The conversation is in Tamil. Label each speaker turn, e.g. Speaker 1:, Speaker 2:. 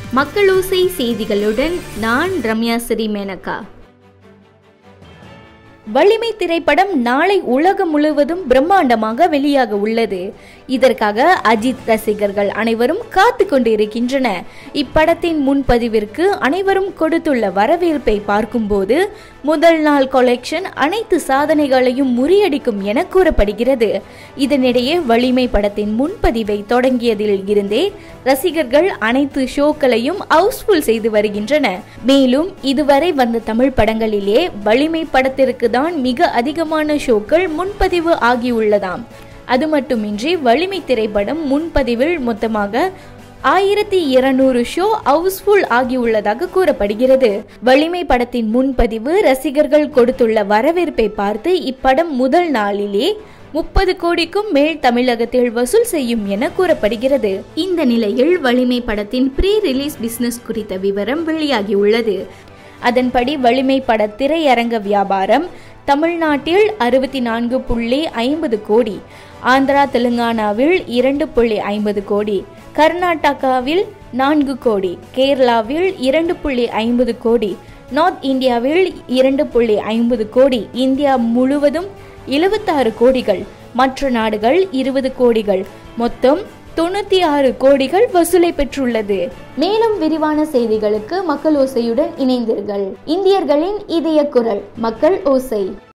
Speaker 1: மக்களோசை செய்திகளுடன் நான் ரம்யா ஸ்ரீ மேனகா வலிமை திரைப்படம் நாளை உலகம் முழுவதும் பிரம்மாண்டமாக வெளியாக உள்ளது இதற்காக அஜித் ரசிகர்கள் அனைவரும் காத்து கொண்டிருக்கின்றன இப்படத்தின் முன்பதிவிற்கு அனைவரும் கொடுத்துள்ள வரவேற்பை பார்க்கும்போது முதல் நாள் கொலெக்ஷன் அனைத்து சாதனைகளையும் முறியடிக்கும் என கூறப்படுகிறது இதனிடையே வலிமை படத்தின் முன்பதிவை தொடங்கியதில் இருந்தே ரசிகர்கள் அனைத்து ஷோக்களையும் ஹவுஸ்ஃபுல் செய்து வருகின்றன மேலும் இதுவரை வந்த தமிழ் படங்களிலே வலிமை படத்திற்கு தான் மிக அதிகமான ஷோக்கள் முன்பதிவு ஆகியுள்ளதாம் அது மட்டுமின்றி வலிமை திரைப்படம் முன்பதிவில் மொத்தமாக ஆயிரத்தி இருநூறு ஷோ ஹவுஸ்ஃபுல் ஆகியுள்ளதாக கூறப்படுகிறது வலிமை படத்தின் முன்பதிவு ரசிகர்கள் கொடுத்துள்ள வரவேற்பை பார்த்து இப்படம் முதல் நாளிலே முப்பது கோடிக்கும் மேல் தமிழகத்தில் வசூல் செய்யும் என கூறப்படுகிறது இந்த நிலையில் வலிமை படத்தின் ப்ரீ ரிலீஸ் பிசினஸ் குறித்த விவரம் வெளியாகியுள்ளது அதன்படி வலிமை பட திரையரங்க வியாபாரம் தமிழ்நாட்டில் அறுபத்தி நான்கு புள்ளி ஐம்பது கோடி ஆந்திரா தெலுங்கானாவில் இரண்டு புள்ளி ஐம்பது கோடி கர்நாடகாவில் நான்கு கோடி கேரளாவில் இரண்டு புள்ளி ஐம்பது கோடி நார்த் இந்தியாவில் இரண்டு புள்ளி ஐம்பது கோடி இந்தியா முழுவதும் எழுபத்தாறு கோடிகள் மற்ற நாடுகள் இருபது கோடிகள் மொத்தம் தொண்ணூத்தி ஆறு கோடிகள் வசூலை பெற்றுள்ளது மேலும் விரிவான செய்திகளுக்கு மக்கள் ஓசையுடன் இணைந்தீர்கள் இந்தியர்களின் இதய குரல் மக்கள் ஓசை